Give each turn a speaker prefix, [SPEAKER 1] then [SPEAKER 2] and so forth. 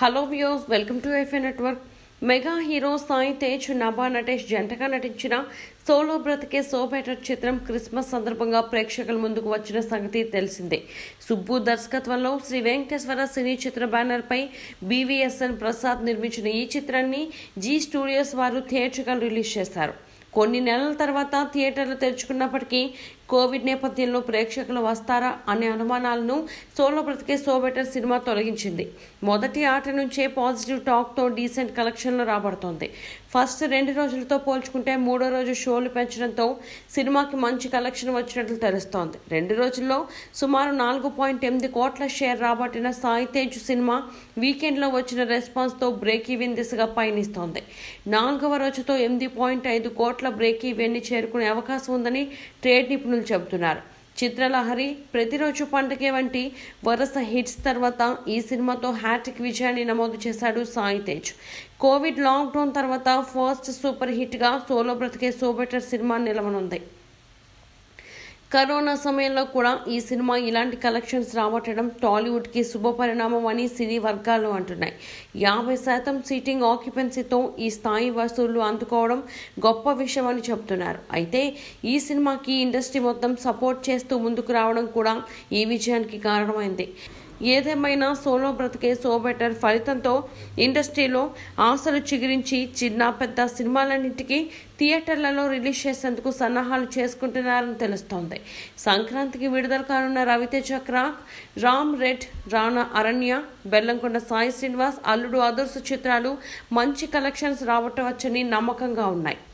[SPEAKER 1] hello views welcome to FA network mega hero Sai Tej Nabha Natesh జంటగా నటించిన solo బ్రతికే సో బెటర్ చిత్రం క్రిస్మస్ సందర్భంగా ప్రేక్షకుల ముందుకు వచ్చిన సంగతి తెలిసిందే సుబ్బు దర్శకత్వంలో శ్రీ వెంకటేశ్వర సినీ చిత్ర బ్యానర్పై బీవీఎస్ఎన్ ప్రసాద్ నిర్మించిన ఈ చిత్రాన్ని జీ స్టూడియోస్ వారు థియేట్రికల్ రిలీజ్ చేశారు కొన్ని నెలల తర్వాత థియేటర్లు తెరుచుకున్నప్పటికీ కోవిడ్ నేపథ్యంలో ప్రేక్షకులు వస్తారా అనే అనుమానాలను సోలో బ్రతికే సో బెటర్ సినిమా తొలగించింది మొదటి ఆట నుంచే పాజిటివ్ టాక్తో డీసెంట్ కలెక్షన్లు రాబడుతోంది ఫస్ట్ రెండు రోజులతో పోల్చుకుంటే మూడో రోజు షోలు పెంచడంతో సినిమాకి మంచి కలెక్షన్ వచ్చినట్లు తెలుస్తోంది రెండు రోజుల్లో సుమారు నాలుగు పాయింట్ ఎనిమిది కోట్ల షేర్ రాబట్టిన సాయి తేజ్ సినిమా వీకెండ్లో వచ్చిన రెస్పాన్స్తో బ్రేక్ ఈవెన్ దిశగా పయనిస్తోంది నాలుగవ రోజుతో ఎనిమిది పాయింట్ ఐదు కోట్ల బ్రేక్ ఈవెన్ని చేరుకునే అవకాశం ఉందని ట్రేడ్ నిపుణులు చెబుతున్నారు చిత్రలహరి ప్రతిరోజు పండుగ వంటి వరుస హిట్స్ తర్వాత ఈ సినిమాతో హ్యాట్రిక్ విజయాన్ని నమోదు చేశాడు సాయి తేజ్ కోవిడ్ లాక్డౌన్ తర్వాత ఫస్ట్ సూపర్ హిట్గా సోలో బ్రతికే సో బెటర్ సినిమా నిలవనుంది కరోనా సమయంలో కూడా ఈ సినిమా ఇలాంటి కలెక్షన్స్ రాబట్టడం టాలీవుడ్కి శుభ పరిణామం అని సినీ వర్గాలు అంటున్నాయి యాభై శాతం సీటింగ్ ఆక్యుపెన్సీతో ఈ స్థాయి వసూళ్లు అందుకోవడం గొప్ప విషయం అని చెబుతున్నారు అయితే ఈ సినిమాకి ఇండస్ట్రీ మొత్తం సపోర్ట్ చేస్తూ ముందుకు రావడం కూడా ఈ విజయానికి కారణమైంది ఏదేమైనా సోలో బ్రతికే సో బెటర్ ఫలితంతో ఇండస్ట్రీలో ఆశలు చిగురించి చిన్న పెద్ద సినిమాలన్నింటికి థియేటర్లలో రిలీజ్ చేసేందుకు సన్నాహాలు చేసుకుంటున్నారని తెలుస్తోంది సంక్రాంతికి విడుదల కానున్న రవితేజ క్రాక్ రామ్ రెడ్ రాణా అరణ్య బెల్లంకొండ సాయి శ్రీనివాస్ అల్లుడు అదుర్సు చిత్రాలు మంచి కలెక్షన్స్ రాబట్టవచ్చని నమ్మకంగా ఉన్నాయి